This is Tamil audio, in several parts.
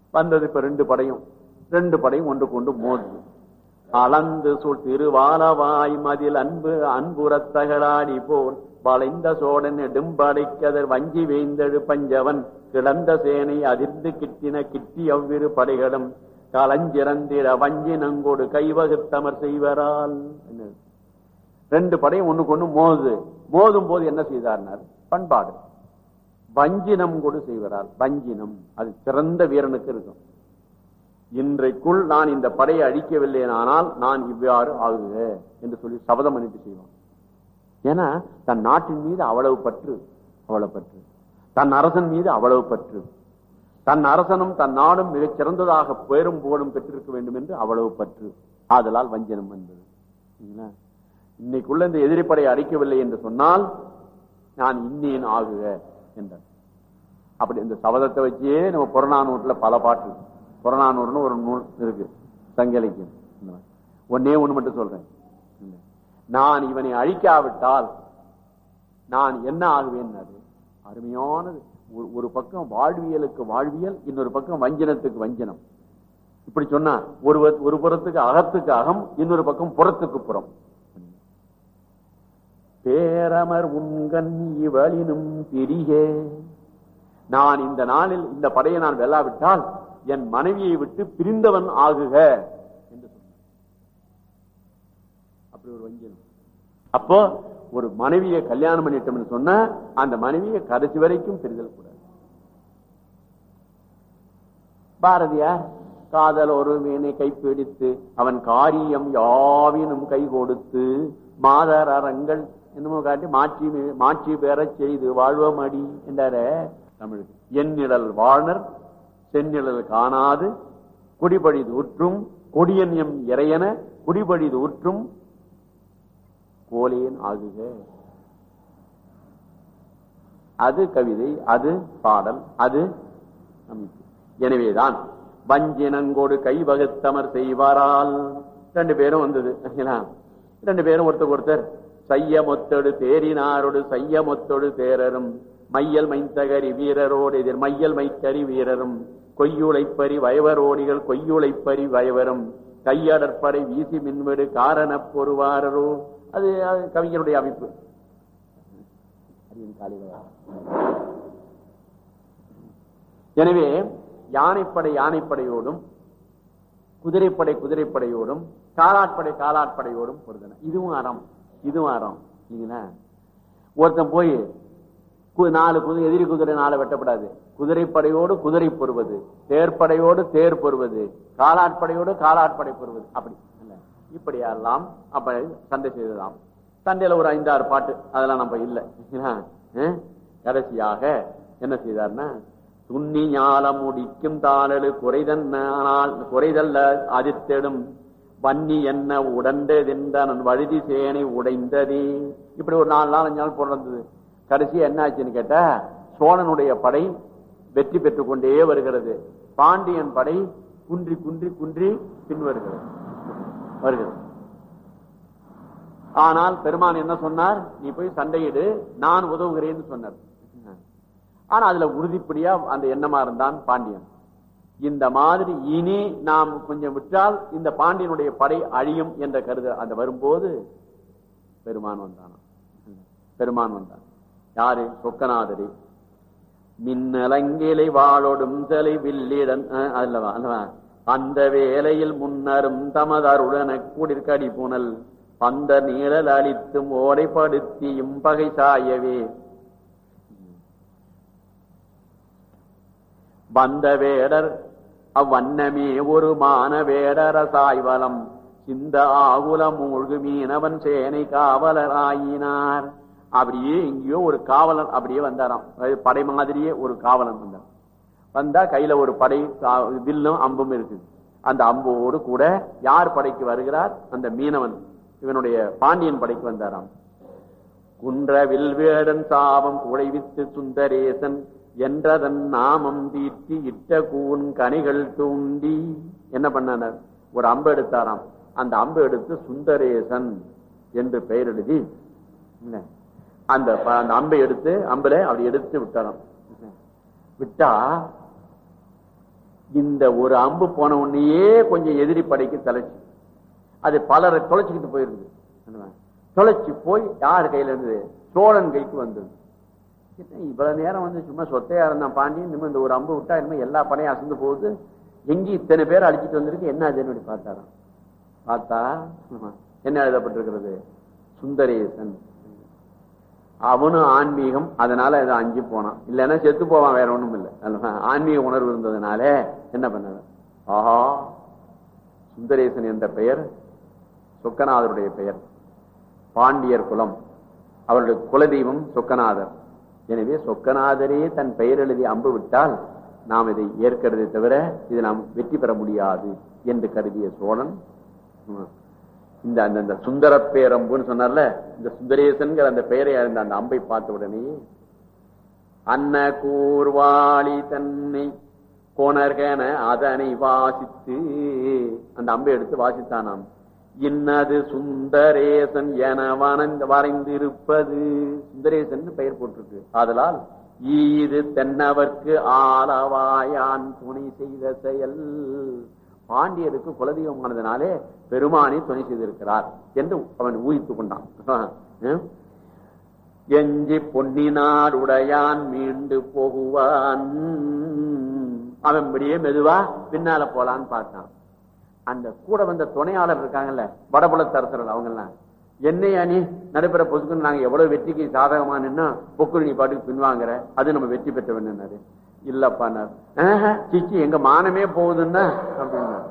வந்தது இப்ப ரெண்டு படையும் ரெண்டு படையும் ஒன்று கொண்டு மோதுது அளந்து சொல் திருவாலவாய் மதில் அன்பு அன்புறத்தகடாடி போல் வளைந்த சோழன் நெடும்படைக்கதர் வஞ்சி வேந்தழு பஞ்சவன் கிடந்த சேனை அதிர்ந்து கிட்டின கிட்டி அவ்விரு படைகளும் களஞ்சிறந்திட வஞ்சி நங்கோடு கைவகுத்தமர் செய்வரால் என்னது? ரெண்டு படையும் ஒண்ணுக்கு ஒண்ணு மோதுது மோதும் போது என்ன செய்தார்னார் பண்பாடு வஞ்சினம் கொடு செய்வரால் வஞ்சினம் அது சிறந்த வீரனுக்கு இருக்கும் இன்றைக்குள் நான் இந்த படையை அழிக்கவில்லையானால் நான் இவ்வாறு ஆகுக என்று சொல்லி சபதம் பண்ணிட்டு செய்வான் ஏன்னா தன் நாட்டின் மீது அவ்வளவு பற்று அவ்வளவு பற்று தன் அரசன் மீது அவ்வளவு பற்று தன் அரசனும் தன் நாடும் மிகச் சிறந்ததாக பேரும் புகழும் பெற்றிருக்க வேண்டும் என்று அவ்வளவு பற்று ஆதலால் வஞ்சனம் வந்தது சரிங்களா? இன்னைக்குள்ள இந்த எதிரிப்படை அடிக்கவில்லை என்று சொன்னால் நான் இன்னேன் ஆகுக என்றார் அப்படி இந்த சபதத்தை வச்சே நம்ம புறநானூற்றுல பல பாட்டு இருக்கு. புறநானூறுன்னு ஒரு நூல் இருக்கு சங்க இலக்கியம் இந்த மாதிரி. ஒண்ணே ஒண்ணு மட்டும் சொல்றேன் நான் இவனை அழிக்காவிட்டால் நான் என்ன ஆகுவேன் அருமையானது ஒரு- ஒரு பக்கம் வாழ்வியலுக்கு வாழ்வியல் இன்னொரு பக்கம் வஞ்சனத்துக்கு வஞ்சனம் இப்படி சொன்னா ஒரு வ- ஒரு புறத்துக்கு அகத்துக்கு அகம் இன்னொரு பக்கம் புறத்துக்கு புறம் பேரமர் உண்கண் இவளினும் பிரிகே நான் இந்த நாளில் இந்த படையை நான் வெல்லாவிட்டால் என் மனைவியை விட்டு பிரிந்தவன் ஆகுக என்று சொன்னார் அப்படி ஒரு வஞ்சனம் அப்போ ஒரு மனைவியை கல்யாணம் பண்ணிட்டோம்னு சொன்னா அந்த மனைவியை கடைசி வரைக்கும் பிரிதல் கூடாது பாரதியார் காதல் ஒரு மீனை கைப்பிடித்து அவன் காரியம் யாவினும் கை கொடுத்து மாதர் அரங்கள் என்னமோ காட்டி மாட்சி மே- மாட்சி பெறச் செய்து வாழ்வமடி என்றார தமிழுக்கு எண்ணிழல் வாழ்னர் செந்நிழல் காணாது குடிபடிது உற்றும் கொடியன் எம் இறையன குடிபடிது உற்றும் கோலேன் ஆகுக அது கவிதை அது பாடல் அது அமைப்பு எனவேதான் வஞ்சினங்கோடு கை வகுத்தமர் செய்வாரால் ரெண்டு பேரும் வந்தது சரிங்களா? ரெண்டு பேரும் ஒருத்தர் ஒருத்தர் சைய மொத்தொடு தேரினாரோடு சைய மொத்தொடு தேரரும் மையல் மைத்தகரி வீரரோடு எதிர் மையல் மைத்தறி வீரரும் கொய்யுளைப்பரி வயவரோடிகள் கொய்யுளைப்பரி வயவரும் கையடற்படை வீசி மின்வெடு காரணப் பொறுவாரரோ அது அது கவிஞருடைய அமைப்பு அடியேன் காலையில வா. எனவே யானைப்படை யானைப்படையோடும் குதிரைப்படை குதிரைப்படையோடும் காலாட்படை காலாட்படையோடும் பொருந்தன இதுவும் அறம் இதுவும் அறம் இல்லைங்களா ஒருத்தன் போய் கு- நாலு குதிரை எதிரி குதிரை நாலு வெட்டப்படாது குதிரைப்படையோடு குதிரை பொறுவது தேர்ப்படையோடு தேர் பொறுவது காலாட்படையோடு காலாட்படை பொறுவது அப்படி இல்ல இப்படி எல்லாம் அப்ப சண்டை செய்ததாம் சண்டையில ஒரு ஐந்தாறு பாட்டு அதெல்லாம் நம்ம இல்ல இல்லைங்களா? அஹ்? கடைசியாக என்ன செய்தார்னா துண்ணி ஞாலம் முடிக்கும் தாளழு குறைதன்னால் குறைதல்ல அதிர்த்தெடும் வன்னி என்ன உடண்டதென்றன் வழுதி சேனை உடைந்ததே இப்படி ஒரு நாலு நாள் அஞ்சு நாள் பிறந்தது கடைசி என்ன ஆச்சுன்னு கேட்டா சோழனுடைய படை வெற்றி பெற்றுக் கொண்டே வருகிறது பாண்டியன் படை குன்றி குன்றி குன்றி பின் வருகிறது வருகிறது ஆனால் பெருமான் என்ன சொன்னார் நீ போய் சண்டையிடு நான் உதவுகிறேன்னு சொன்னார் ஆனா அதுல உறுதிப்படியா அந்த எண்ணமா இருந்தான் பாண்டியன் இந்த மாதிரி இனி நாம் கொஞ்சம் விட்டால் இந்த பாண்டியனுடைய படை அழியும் என்ற கருத அந்த வரும்போது பெருமான் வந்தானாம் பெருமான் வந்தான் யாரு சொக்கநாதரி மின்னலங்கிலை வாழோடும் தலை வில்லிடன் அஹ், அல்லவா அல்லவா அந்த வேளையில் முன்னரும் தமதருடன கூடிற்கடி புனல் அந்த நீழல் அளித்தும் ஓடைப்படுத்தியும் பகை சாயவே வந்த வேடர் அவ்வண்ணமே ஒரு மான வேடர சாய்வலம் சிந்த ஆகுல மூழ்கு மீனவன் சேனை காவலர் ஆயினார் அப்படியே எங்கேயோ ஒரு காவலன் அப்படியே வந்தாராம் அதாவது படை மாதிரியே ஒரு காவலன் வந்தார் வந்தா கையில ஒரு படை கா- வில்லும் அம்பும் இருக்குது அந்த அம்போடு கூட யார் படைக்கு வருகிறார் அந்த மீனவன் இவனுடைய பாண்டியன் படைக்கு வந்தாராம் குன்ற வில்வேடன் சாபம் குழைவித்து சுந்தரேசன் என்றதன் நாமம் தீட்டி இட்ட கூன் கனிகள் தூண்டி என்ன பண்ணார் ஒரு அம்பு எடுத்தாராம் அந்த அம்பு எடுத்து சுந்தரேசன் என்று பெயர் எழுதி என்ன, அந்த ப- அந்த அம்பை எடுத்து அம்புல அப்படி எடுத்து விட்டாராம் விட்டா இந்த ஒரு அம்பு போன உடனேயே கொஞ்சம் எதிரி படைக்கு தலைச்சு அது பலரை தொலைச்சுக்கிட்டு போயிருது தொலைச்சு போய் யார் கையில இருந்து சோழன் கைக்கு வந்தது என்ன இவ்வளவு நேரம் வந்து சும்மா சொத்தையா இருந்தான் பாண்டியன் இனிமே இந்த ஒரு அம்பு விட்டா இனிமே எல்லா படையும் அசந்து போகுது எங்க இத்தனை பேர் அழிச்சிட்டு வந்திருக்கு என்ன அதுன்னு அப்படி பார்த்தாராம் பார்த்தா என்ன எழுதப்பட்டிருக்கிறது சுந்தரேசன் அவனும் ஆன்மீகம் அதனால இதை அஞ்சு போனான் இல்லைன்னா செத்து போவான் வேற ஒண்ணும் இல்லை அல்லவா? ஆன்மீக உணர்வு இருந்ததுனால என்ன பண்ணாரு ஆஹா சுந்தரேசன் என்ற பெயர் சொக்கநாதருடைய பெயர் பாண்டியர் குலம் அவருடைய குலதெய்வம் சொக்கநாதர் எனவே சொக்கநாதரே தன் பெயர் எழுதி அம்பு விட்டால் நாம் இதை ஏற்கிறதை தவிர இது நாம் வெற்றி பெற முடியாது என்று கருதிய சோழன் ம், இந்த அந்த அந்த சுந்தர பேரம்புன்னு சொன்னார்ல இந்த சுந்தரேசன்கிற அந்த பெயரை அறிந்த அந்த அம்பை பார்த்த உடனே அன்ன கூர்வாளி தன்னை கொணர்கன அதனை வாசித்து அந்த அம்பை எடுத்து வாசித்தானாம் இன்னது சுந்தரேசன் என வனந்து வரைந்திருப்பது சுந்தரேசன் பெயர் போட்டிருக்கு ஆதலால் ஈது தென்னவர்க்கு ஆளவாயான் துணை செய்த செயல் பாண்டியருக்கு குலதெய்வமானதுனாலே பெருமானை துணை செய்திருக்கிறார் என்று அவன் ஊகித்துக் கொண்டான் ஹம்? எஞ்சி பொன்னினார் உடையான் மீண்டு போகுவான் அவன் இப்படியே மெதுவா பின்னால போலான்னு பார்த்தான் அந்த கூட வந்த துணையாளர் இருக்காங்கல்ல வடபுலத்தரசர்கள் அவங்க எல்லாம் என்னையா நீ நடைபெற பொசுக்குன்னு நாங்க எவ்வளவு வெற்றிக்கு சாதகமா நின்னா பொக்குரு நீ பாட்டுக்கு பின்வாங்குற அது நம்ம வெற்றி பெற்றவன்னாரு இல்லப்பான்னார் "ஆஹா, சிச்சி எங்க மானமே போகுதுன்னா அப்படின்னா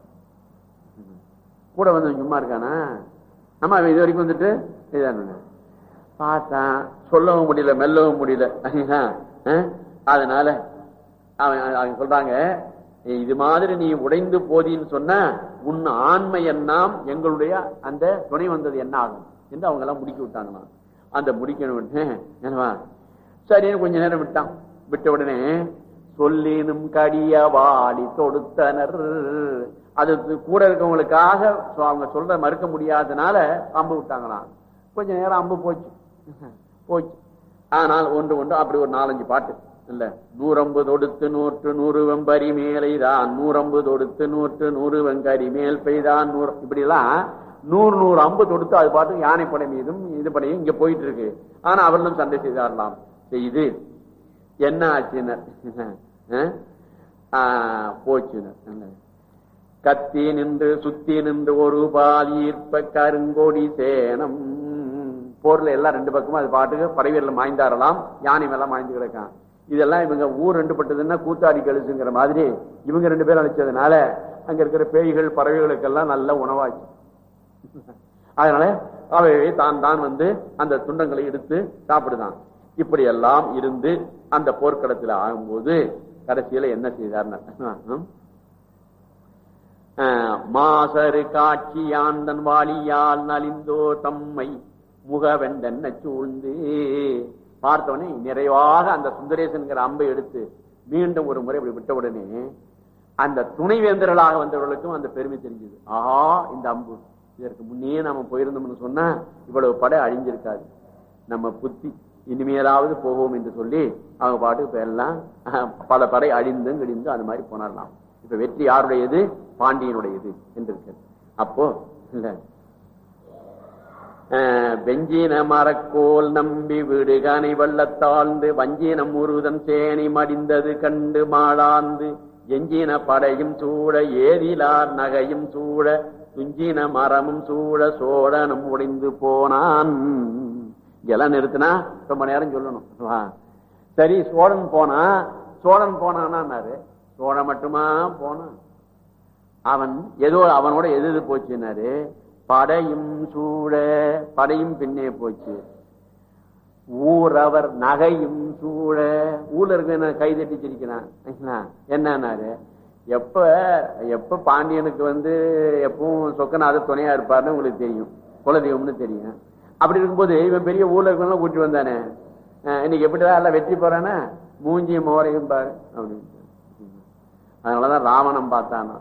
கூட வந்து சும்மா இருக்கானா ஆமா அவன் இது வரைக்கும் வந்துட்டு இதான் பார்த்தான் சொல்லவும் முடியல மெல்லவும் முடியல அஹ், அதனால அவன் அவங்க சொல்றாங்க இது மாதிரி நீ உடைந்து போதின்னு சொன்ன உன் ஆண்மை என்னாம் எங்களுடைய அந்த துணை வந்தது என்ன ஆகும் என்று அவங்க எல்லாம் முடிக்க விட்டாங்களாம் அந்த முடிக்கணும் உடனே, என்னவா சரின்னு கொஞ்ச நேரம் விட்டான் விட்ட உடனே சொல்லினும் கடிய வாடி தொடுத்தனர் அது கூட இருக்கவங்களுக்காக சொ- அவங்க சொல்ற மறுக்க முடியாதனால அம்பு விட்டாங்களாம் கொஞ்ச நேரம் அம்பு போச்சு போச்சு ஆனால் ஒன்று ஒன்று அப்படி ஒரு நாலஞ்சு பாட்டு இல்ல நூறம்பு தொடுத்து நூற்று நூறு வெம்பரி மேலைதான் நூறம்பு தொடுத்து நூற்று நூறு வெங்கரி மேல் பெய்தான் நூறு இப்படி எல்லாம் நூறு நூறு அம்பு தொடுத்து அது பாட்டு யானைப்படை மீதும் இது படையும் இங்க போயிட்டு இருக்கு ஆனா அவர்களும் சண்டை செய்தாரலாம் செய்து என்ன ஆச்சுனர் போச்சுனர் கத்தி நின்று சுத்தி நின்று ஒரு பால் ஈர்ப்ப கருங்கோடி சேனம் போர்ல எல்லாம் ரெண்டு பக்கமும் அது பாட்டுக்கு படைவீரல மாய்ந்தாரலாம் யானை மேல மாய்ந்து கிடக்கான் இதெல்லாம் இவங்க ஊர் ரெண்டு பட்டதுன்னா கூத்தாடி கழிச்சுங்கிற மாதிரி இவங்க ரெண்டு பேரும் அழைச்சதுனால அங்க இருக்கிற பேய்கள் பறவைகளுக்கெல்லாம் நல்ல உணவாச்சு அதனால அவையை தான் தான் வந்து அந்த துண்டங்களை எடுத்து சாப்பிடுதான் இப்படி எல்லாம் இருந்து அந்த போர்க்களத்தில் ஆகும்போது கடைசியில என்ன செய்தார் மாசரு காட்சி ஆந்தன் வாலியால் நலிந்தோ தம்மை முகவெண்டென்ன சூழ்ந்து பார்த்தவனே நிறைவாக அந்த சுந்தரேசன்கிற அம்பை எடுத்து மீண்டும் ஒரு முறை இப்படி விட்ட உடனே அந்த துணைவேந்தர்களாக வந்தவர்களுக்கும் அந்த பெருமை தெரிஞ்சது ஆஹா இந்த அம்பு இதற்கு முன்னே நாம போயிருந்தோம்னு சொன்னா இவ்வளவு படை அழிஞ்சிருக்காது நம்ம புத்தி இனிமேலாவது போவோம் என்று சொல்லி அவங்க பாட்டுக்கு இப்ப எல்லாம் அஹ், பல படை அழிந்தும் கிழிந்தும் அது மாதிரி போனாரலாம் இப்ப வெற்றி யாருடையது பாண்டியனுடையது என்று இருக்கு அப்போ இல்ல அஹ், வெஞ்சின மரக்கோல் நம்பி விடுகனை வள்ளத்தாழ்ந்து வஞ்சினம் முருதன் சேனை மடிந்தது கண்டு மாளாந்து எஞ்சின படையும் சூழ ஏதிலார் நகையும் சூழ துஞ்சின மரமும் சூழ சோழனும் உடைந்து போனான் இதெல்லாம் நிறுத்தினா ரொம்ப நேரம் சொல்லணும் வா. சரி சோழன் போனா சோழன் போனான்னாரு சோழன் மட்டுமா போனான் அவன் ஏதோ அவனோட எது எது போச்சுன்னாரு படையும் சூழ படையும் பின்னே போச்சு ஊரவர் நகையும் சூழ ஊர்ல இருக்க கை தட்டி சிரிக்கிறான் என்னன்னாரு எப்ப எப்ப பாண்டியனுக்கு வந்து எப்பவும் சொக்கநாத துணையா இருப்பாருன்னு உங்களுக்கு தெரியும் குலதெய்வம்னு தெரியும் அப்படி இருக்கும்போது இவன் பெரிய ஊர்ல இருக்கவங்க கூட்டி வந்தானே அஹ் இன்னைக்கு எப்படிதான் எல்லாம் வெற்றி போறானே மூஞ்சியும் மோரையும் பாரு அப்படின்னு அதனாலதான் ராவணம் பார்த்தானா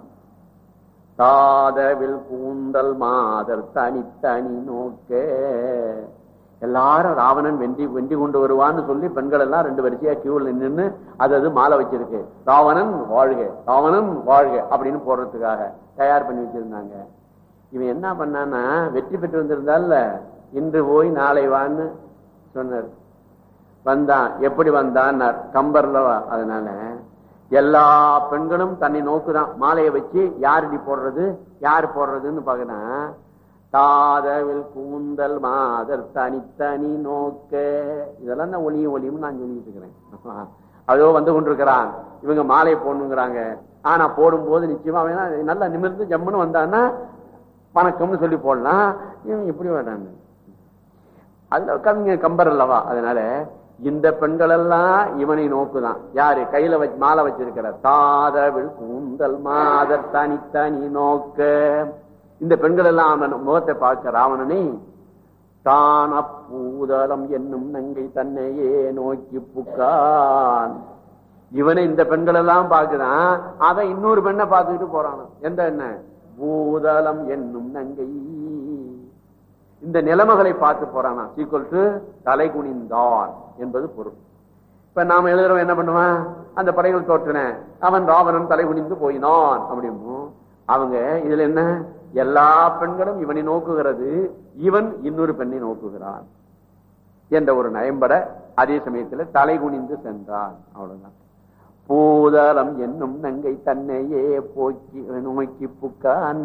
தாதவில் கூந்தல் மாதர் தனித்தனி நோக்க எல்லாரும் ராவணன் வெண்டி வெண்டி கொண்டு வருவான்னு சொல்லி பெண்கள் எல்லாம் ரெண்டு வரிசையா கியூல நின்று அது அது மாலை வச்சிருக்கு ராவணன் வாழ்க ராவணன் வாழ்க அப்படின்னு போடுறதுக்காக தயார் பண்ணி வச்சிருந்தாங்க இவன் என்ன பண்ணான்னா வெற்றி பெற்று வந்திருந்தால இன்று போய் நாளை வான்னு சொன்னார் வந்தான் எப்படி வந்தான் கம்பர்ல அதனால எல்லா பெண்களும் தன்னை நோக்குதான் மாலையை வச்சு யாருடி போடுறது யாரு போடுறதுன்னு பாக்குறான் தாதவில் கூந்தல் மாதர் தனித்தனி நோக்க இதெல்லாம் தான் ஒளியும் ஒளியும் நான் சொல்லிட்டு இருக்கிறேன் அதோ வந்து கொண்டிருக்கிறான் இவங்க மாலை போடணுங்கிறாங்க ஆனா போடும்போது நிச்சயமா அவன் நல்லா நிமிர்ந்து ஜம்முன்னு வந்தான்னா வணக்கம்னு சொல்லி போடலாம் இவன் இப்படி வேண்டாங்க அதுல கவிஞர் கம்பர் அல்லவா அதனால இந்த பெண்கள் எல்லாம் இவனை நோக்குதான் யாரு கையில வச்சு மாலை வச்சிருக்கிற தாதவில் கூந்தல் மாதர் தனித்தனி நோக்க இந்த பெண்கள் எல்லாம் அவன் முகத்தை பார்க்க ராவணனை தான் அப்பூதலம் என்னும் நங்கை தன்னையே நோக்கி புக்கான் இவனை இந்த பெண்கள் எல்லாம் பார்க்குதான் அவன் இன்னொரு பெண்ணை பார்த்துக்கிட்டு போறான் எந்த என்ன பூதலம் என்னும் நங்கை இந்த நிலைமைகளை பார்த்து போறானா சீக்குவல் டு தலை குனிந்தான் என்பது பொருள் இப்ப நாம எழுதுறவன் என்ன பண்ணுவான் அந்த படைகள் தோற்றின அவன் ராவணன் தலை குனிந்து போயினான் அப்படிமோ அவங்க இதுல என்ன எல்லா பெண்களும் இவனை நோக்குகிறது இவன் இன்னொரு பெண்ணை நோக்குகிறான் என்ற ஒரு நயம்பட அதே சமயத்துல தலை குனிந்து சென்றான் அவ்வளவுதான் பூதலம் என்னும் நங்கை தன்னையே போக்கி நோக்கி புக்கான்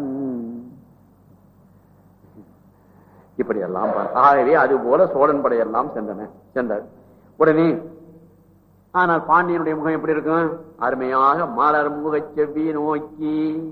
இப்படி எல்லாம் ஆகவே அது போல சோழன் படையெல்லாம் சென்றன சென்றார் உடனே ஆனால் பாண்டியனுடைய முகம் எப்படி இருக்கும் அருமையாக மலர் முக செவ்வி நோக்கி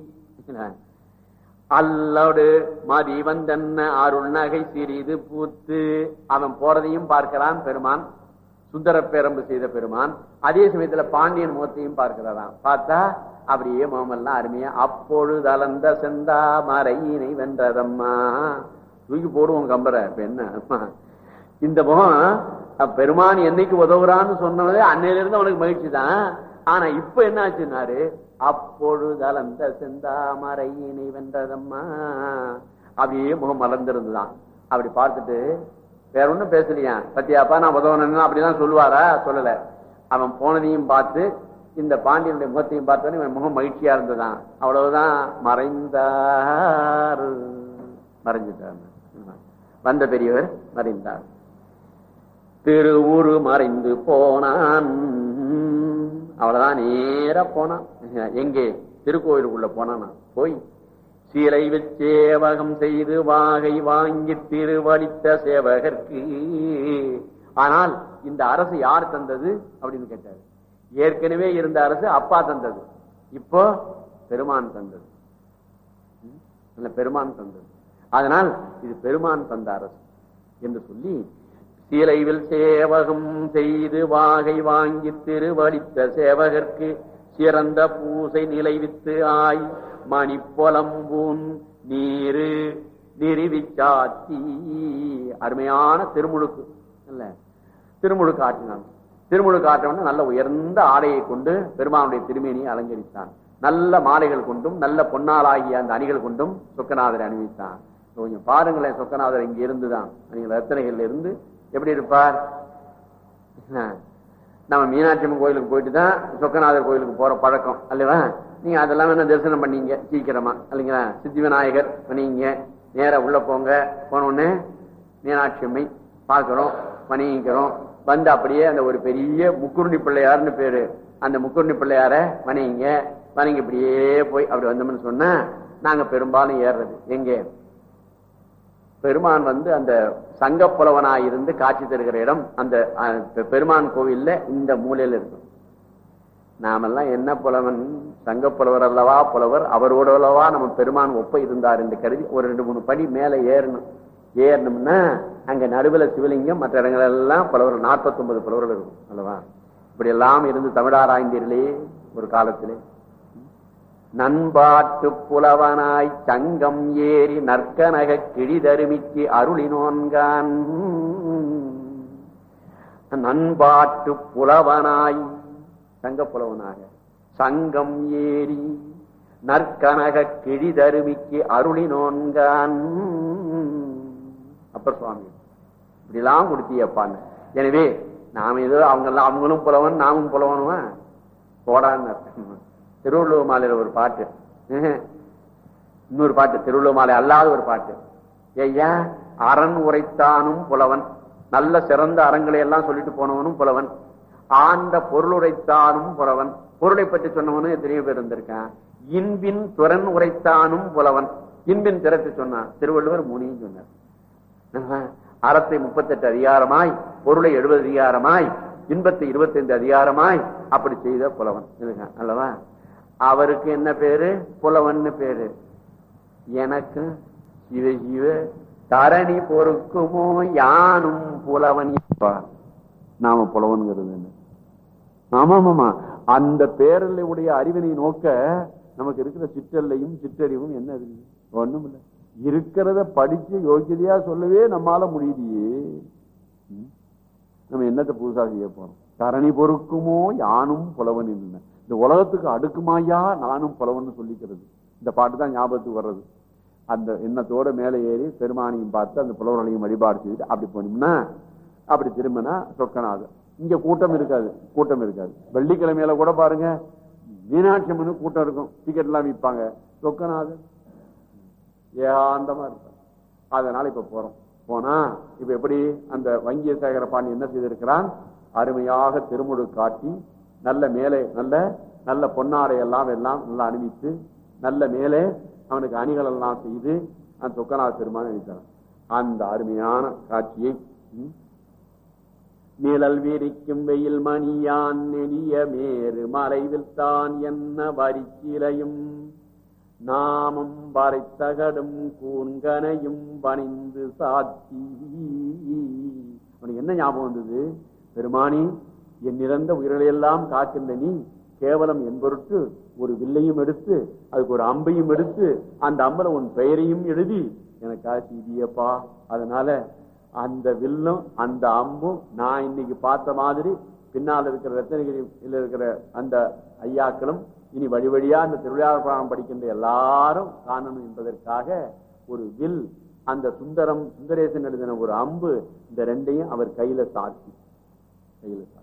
அல்லோடு மதி வந்தன்ன அருள் நகை சிறிது பூத்து அவன் போறதையும் பார்க்கிறான் பெருமான் சுந்தர பேரம்பு செய்த பெருமான் அதே சமயத்துல பாண்டியன் முகத்தையும் பார்க்கிறாராம் பார்த்தா அப்படியே முகமெல்லாம் அருமையா அப்பொழுது அலந்த செந்தா மறையினை வென்றதம்மா தூக்கி போடுவோம் கம்பரை இப்ப என்ன இந்த முகம் பெருமான் என்னைக்கு உதவுறான்னு சொன்னதே அன்னையில இருந்து அவனுக்கு மகிழ்ச்சி தான் ஆனா இப்ப என்ன ஆச்சுன்னாரு அப்பொழுது அலந்த செந்தாமரையினை வென்றதம்மா அப்படியே முகம் மலர்ந்திருந்துதான் அப்படி பார்த்துட்டு வேற ஒண்ணும் பேசலையா பத்தியாப்பா நான் உதவணும் அப்படிதான் சொல்லுவாரா சொல்லல அவன் போனதையும் பார்த்து இந்த பாண்டியனுடைய முகத்தையும் பார்த்தோன்னே இவன் முகம் மகிழ்ச்சியா இருந்ததான் அவ்வளவுதான் மறைந்தார் மறைஞ்சிட்டார் வந்த பெரியவர் மறைந்தார் திருவுரு மறைந்து போனான் அவ்வளவுதான் நேர போனான் எங்கே திருக்கோயிலுக்குள்ள போனானா போய் சீலை சேவகம் செய்து வாகை வாங்கி திருவடித்த சேவகர்க்கு ஆனால் இந்த அரசு யார் தந்தது அப்படின்னு கேட்டாரு ஏற்கனவே இருந்த அரசு அப்பா தந்தது இப்போ பெருமான் தந்தது பெருமான் தந்தது அதனால் இது பெருமான் தந்த அரசு என்று சொல்லி சீலைவில் சேவகம் செய்து வாகை வாங்கி திருவடித்த சேவகர்க்கு சிறந்த பூசை நிலைவித்து ஆய் மணிப்பொலம்பூன் நீரு நிறுவிச்சாத்தி அருமையான திருமுழுக்கு இல்ல திருமுழுக்கு ஆற்றினான் திருமுழுக்கு ஆற்றவன நல்ல உயர்ந்த ஆடையை கொண்டு பெருமானுடைய திருமேனியை அலங்கரித்தான் நல்ல மாலைகள் கொண்டும் நல்ல பொன்னாலாகிய அந்த அணிகள் கொண்டும் சொக்கநாதரை அணிவித்தான் கொஞ்சம் பாருங்களேன் சொக்கநாதர் இங்க இருந்துதான் நீங்கள் ரத்தனைகள்ல இருந்து எப்படி இருப்பார் நம்ம மீனாட்சி அம்மன் கோயிலுக்கு போயிட்டு தான் சொக்கநாதர் கோயிலுக்கு போற பழக்கம் அல்லவா நீங்க அதெல்லாம் வேணா தரிசனம் பண்ணீங்க சீக்கிரமா இல்லைங்களா சித்தி விநாயகர் பண்ணீங்க நேர உள்ள போங்க போன உடனே மீனாட்சி அம்மை பார்க்கிறோம் வணங்கிக்கிறோம் வந்து அப்படியே அந்த ஒரு பெரிய முக்குருணி பிள்ளையார்னு பேரு அந்த முக்குருணி பிள்ளையார வணங்கிங்க வணங்கி இப்படியே போய் அப்படி வந்தோம்னு சொன்னா நாங்க பெரும்பாலும் ஏறுறது எங்கே பெருமான் வந்து அந்த சங்க புலவனாய் இருந்து காட்சி தருகிற இடம் அந்த பெருமான் கோவில்ல இந்த மூலையில இருக்கும் நாமெல்லாம் என்ன புலவன் சங்க புலவர் அல்லவா புலவர் அவரோட அல்லவா நம்ம பெருமான் ஒப்ப இருந்தார் என்று கருதி ஒரு ரெண்டு மூணு படி மேல ஏறணும் ஏறணும்னா அங்க நடுவில் சிவலிங்கம் மற்ற இடங்கள் எல்லாம் புலவர் நாற்பத்தி ஒன்பது புலவர்கள் இருக்கும் அல்லவா இப்படி எல்லாம் இருந்து தமிழாராய்ந்தீர்களே ஒரு காலத்திலே நண்பாட்டு புலவனாய் சங்கம் ஏறி நற்கனக கிழிதருமிக்கு அருளினோன்கான் நண்பாட்டு புலவனாய் சங்க புலவனாக சங்கம் ஏறி நற்கனக கிழிதருமிக்கு அருளினோன்கான் அப்பர் சுவாமி இப்படிலாம் கொடுத்தியப்பான்னு எனவே நாம ஏதோ அவங்க எல்லாம் அவங்களும் புலவன் நாமும் புலவனுமா போடான்னு திருவள்ளுவர் மாலையில ஒரு பாட்டு ம்ஹும். இன்னொரு பாட்டு திருவள்ளுவர் மாலை அல்லாத ஒரு பாட்டு ஐயா அரண் உரைத்தானும் புலவன் நல்ல சிறந்த அறங்களை எல்லாம் சொல்லிட்டு போனவனும் புலவன் ஆண்ட பொருள் உரைத்தானும் புலவன் பொருளை பற்றி சொன்னவனும் எத்தனையோ பேர் இருந்திருக்கான் இன்பின் துறன் உரைத்தானும் புலவன் இன்பின் திறத்து சொன்னான் திருவள்ளுவர் முனியும் சொன்னார் ஆஹா. அறத்தை முப்பத்தெட்டு அதிகாரமாய் பொருளை எழுபது அதிகாரமாய் இன்பத்தை இருபத்தைந்து அதிகாரமாய் அப்படி செய்த புலவன் இருக்கான் அல்லவா அவருக்கு என்ன பேரு புலவன்னு பேரு எனக்கு சிவ சிவ தரணி பொறுக்குமோ யானும் புலவன் இப்பா. நாம புலவன்கிறது என்ன ஆமா ஆமா அந்த பேரலை உடைய அறிவினை நோக்க நமக்கு இருக்கிற சிற்றல்லையும் சிற்றறிவும் என்ன இருக்குது ஒண்ணும் இல்ல இருக்கிறத படிச்சு யோகியதையா சொல்லவே நம்மால முடியலையே ம். நம்ம என்னத்தை புதுசா செய்ய போறோம் தரணி பொறுக்குமோ யானும் புலவன் என்ன இந்த உலகத்துக்கு அடுக்குமாயா நானும் புலவன் சொல்லிக்கிறது இந்த பாட்டு தான் ஞாபகத்துக்கு வர்றது அந்த எண்ணத்தோட மேலே ஏறி பெருமானையும் பார்த்து அந்த புலவர்களையும் வழிபாடு செய்துட்டு அப்படி போனோம்னா அப்படி திரும்பினா சொக்கநாதர் இங்க கூட்டம் இருக்காது கூட்டம் இருக்காது வெள்ளிக்கிழமையில கூட பாருங்க மீனாட்சி அம்மனுக்கு கூட்டம் இருக்கும் டிக்கெட் எல்லாம் விற்பாங்க சொக்கநாதர் ஏகாந்தமா இருப்பார் அதனால இப்ப போறோம் போனா இப்ப எப்படி அந்த வங்கிய சேகர பாண்டி என்ன செய்திருக்கிறான் அருமையாக திருமுழு காட்டி நல்ல மேலே நல்ல நல்ல பொன்னாடை எல்லாம் எல்லாம் நல்லா அணிவித்து நல்ல மேலே அவனுக்கு அணிகள் எல்லாம் செய்து அந்த சொக்கநாத பெருமான் அணித்தார் அந்த அருமையான காட்சியை ம், நிழல் விரிக்கும் வெயில் மணியான் நெடிய மேறு மறைவில் தான் என்ன வரிச்சிலையும் நாமம் வரைத்தகடும் கூண்கனையும் பணிந்து சாத்தி அவனுக்கு என்ன ஞாபகம் வந்தது பெருமானி என் நிறந்த உயிர்களை எல்லாம் காக்கின்ற நீ கேவலம் என் பொருட்டு ஒரு வில்லையும் எடுத்து அதுக்கு ஒரு அம்பையும் எடுத்து அந்த அம்பல உன் பெயரையும் எழுதி எனக்காக செய்தியப்பா அதனால அந்த வில்லும் அந்த அம்பும் நான் இன்னைக்கு பார்த்த மாதிரி பின்னால் இருக்கிற ரத்தனகிரியில் இருக்கிற அந்த ஐயாக்களும் இனி வழி வழியா அந்த திருவிழாபுரம் படிக்கின்ற எல்லாரும் காணணும் என்பதற்காக ஒரு வில் அந்த சுந்தரம் சுந்தரேசன் எழுதின ஒரு அம்பு இந்த ரெண்டையும் அவர் கையில சாத்தி கையில சாத்தி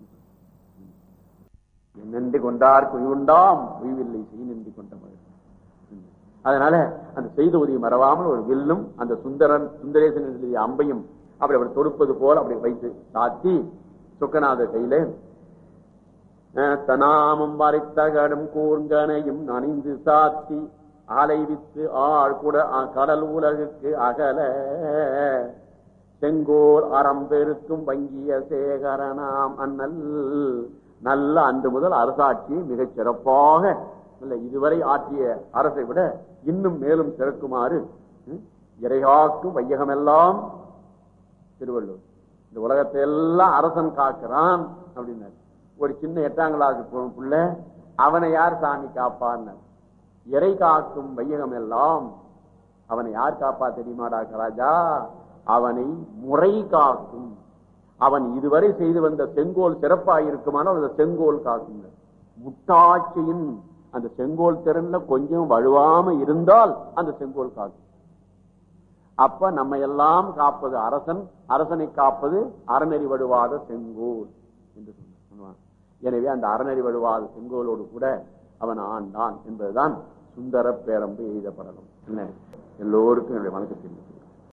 என்னென்று கொண்டார் குய்வுண்டாம் குய்வில்லை செய் நின்று கொண்ட மகள் அதனால அந்த செய்த உதவி மறவாமல் ஒரு வில்லும் அந்த சுந்தரன் சுந்தரேசன் எழுதிய அம்பையும் அப்படி அவர் தொடுப்பது போல அப்படி வைத்து சாத்தி சொக்கநாத கையில அஹ், தனாமம் வரைத்தகடும் கூர்ங்கனையும் நனைந்து சாத்தி அலைவித்து ஆள் கூட அ- கடல் உலகுக்கு அகல செங்கோல் அறம் பெருக்கும் வங்கிய சேகரனாம் அண்ணல் நல்ல அன்று முதல் அரசாட்சியை மிகச் சிறப்பாக இல்ல இதுவரை ஆற்றிய அரசை விட இன்னும் மேலும் சிறக்குமாறு ம், இறைகாக்கும் வையகமெல்லாம் திருவள்ளுவர் இந்த உலகத்தை எல்லாம் அரசன் காக்கிறான் அப்படின்னாரு ஒரு சின்ன எட்டாம் கிளாஸ் புள்ள அவனை யார் சாமி காப்பான்னு இறை காக்கும் வையகம் எல்லாம் அவனை யார் காப்பா தெரியுமாடா ராஜா அவனை முறை காக்கும் அவன் இதுவரை செய்து வந்த செங்கோல் சிறப்பாக இருக்குமானால் அந்த செங்கோல் காக்கும் முட்டாட்சியின் அந்த செங்கோல் திறன்ல கொஞ்சம் வலுவாம இருந்தால் அந்த செங்கோல் காக்கும் அப்ப நம்ம எல்லாம் காப்பது அரசன் அரசனை காப்பது அறநெறி வடுவாத செங்கோல் என்று சொன்னான் எனவே அந்த அறநெறி வடுவாத செங்கோலோடு கூட அவன் ஆண்டான் என்பதுதான் சுந்தர பேரம்பு எய்தப்படலாம் என்ன எல்லோருக்கும் என்னுடைய வணக்கத்தில்